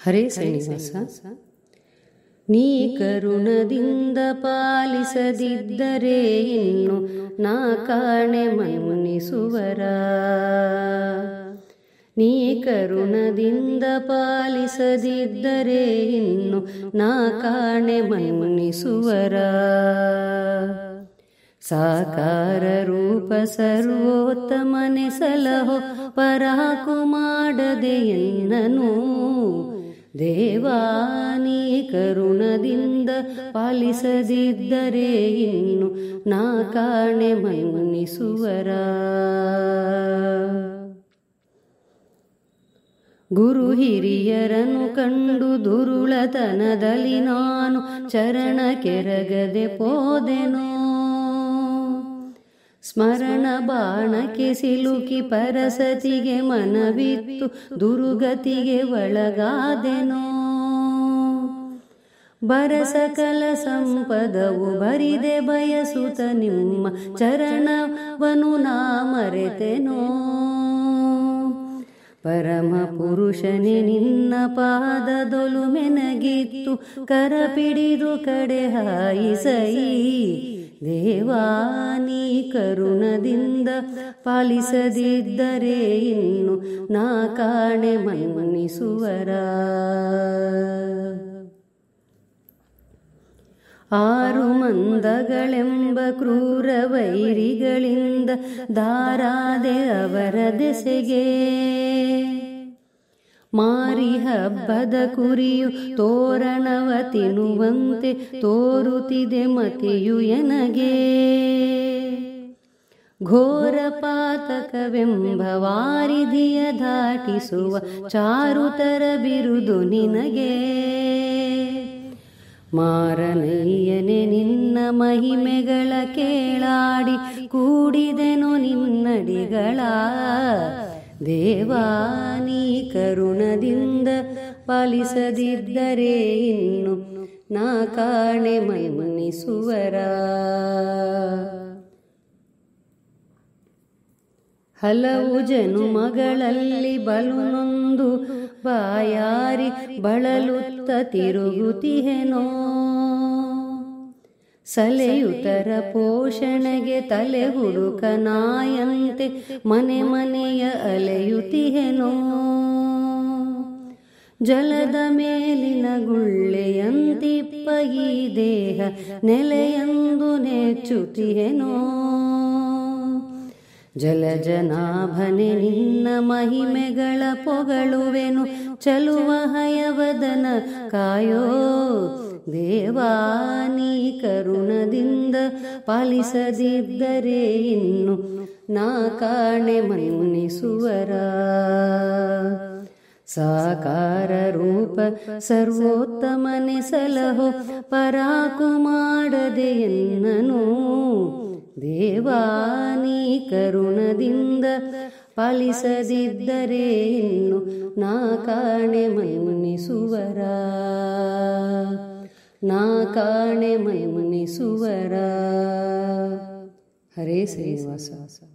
ಹರೇ ಶ್ರೀನಿವಾಸ ನೀ ಕರುಣದಿಂದ ಪಾಲಿಸದಿದ್ದರೆ ಇನ್ನು ನಾ ಕಾಣೆ ಮನ್ನಿಸುವರ ನೀ ಕರುಣದಿಂದ ಪಾಲಿಸದಿದ್ದರೆ ಇನ್ನು ನಾ ಕಾಣೆ ಮನ್ನಿಸುವರ ಸಾಕಾರ ರೂಪ ಸರ್ವೋತ್ತಮನೆ ಸಲಹೋ ಪರಾಕು ಮಾಡದೆ ಎನ್ನನು ದೇವಾನಿ ಕರುಣದಿಂದ ಪಾಲಿಸದಿದ್ದರೆ ಇನ್ನು ನಾ ಕಾಣೆ ಮನ್ನಿಸುವರ ಗುರು ಹಿರಿಯರನ್ನು ಕಂಡು ದುರುಳತನದಲ್ಲಿ ನಾನು ಚರಣ ಕೆರಗದೆ ಪೋದೆನೋ ಸ್ಮರಣ ಬಾಣಕ್ಕೆ ಸಿಲುಕಿ ಪರಸತಿಗೆ ಮನವಿತ್ತು ದುರುಗತಿಗೆ ಒಳಗಾದೆನೋ ಬರಸಕಲ ಸಂಪದವು ಬರಿದೆ ಬಯಸುತ್ತ ನಿಮ್ಮ ಚರಣವನು ನಾ ಮರೆತೆನೋ ಪರಮ ಪುರುಷನೇ ನಿನ್ನ ಪಾದದೊಲು ಮೆನಗಿತ್ತು ಕರ ಪಿಡಿದು ಕಡೆ ಹಾಯಿಸೈ ದೇವಾನಿ ಕರುಣದಿಂದ ಪಾಲಿಸದಿದ್ದರೆ ಇನ್ನು ನಾ ಕಾಣೆ ಮನ್ನಿಸುವರ ಆರು ಮಂದಗಳೆಂಬ ಕ್ರೂರ ವೈರಿಗಳಿಂದ ದಾರಾದೆ ಅವರ ದೆಸೆಗೆ ಮಾರಿ ಹಬ್ಬದ ಕುರಿಯು ತೋರಣವ ತಿನ್ನುವಂತೆ ತೋರುತ್ತಿದೆ ಮತಿಯು ಎನಗೆ ಘೋರ ಪಾತಕವೆಂಬ ವಾರಿಧಿಯ ದಾಟಿಸುವ ಚಾರುತರ ಬಿರುದು ನಿನಗೆ ಮಾರನಯ್ಯನೆ ನಿನ್ನ ಮಹಿಮೆಗಳ ಕೇಳಾಡಿ ಕೂಡಿದೆನು ನಿನ್ನಡಿಗಳ ದೇವಾನಿ ಕರುಣದಿಂದ ಪಾಲಿಸದಿದ್ದರೆ ಇನ್ನು ನಾ ಕಾಣೆ ಮನ್ನಿಸುವರ ಹಲವು ಜನುಮಗಳಲ್ಲಿ ಬಲು ನೊಂದು ಬಾಯಾರಿ ಬಳಲುತ್ತ ತಿರುಗುತಿಹೆನೋ ಸಲೆಯುತರ ಪೋಷಣೆಗೆ ತಲೆ ಹುಡುಕ ನಾಯಂತೆ ಮನೆ ಮನೆಯ ಅಲೆಯುತಿಹೆನೋ ಜಲದ ಮೇಲಿನ ಗುಳ್ಳೆಯಂತಿಪ್ಪ ಈ ದೇಹ ನೆಲೆಯಂದು ನೆಚ್ಚುತಿಹೆನೋ ಜಲಜನಾಭನೆ ನಿನ್ನ ಮಹಿಮೆಗಳ ಪೊಗಳುವೆನು ಚಲುವ ಹಯವದನ ಕಾಯೋ ದೇವಾನಿ ಕರುಣದಿಂದ ಪಾಲಿಸದಿದ್ದರೆ ಇನ್ನು ನಾ ಕಾಣೆ ಮನ್ನಿಸುವರ ಸಾಕಾರ ರೂಪ ಸರ್ವೋತ್ತಮನೆ ಸಲಹೋ ಪರಾಕು ಮಾಡದೆ ಎನ್ನನು ದೇವಾನಿ ಕರುಣದಿಂದ ಪಾಲಿಸದಿದ್ದರೆ ಇನ್ನು ನಾ ಕಾಣೆ ಮನ್ನಿಸುವರ ನಾ ಕಾಣೆ ಮನ್ನಿಸುವರ ಹರೇ ಶ್ರೀನಿವಾಸ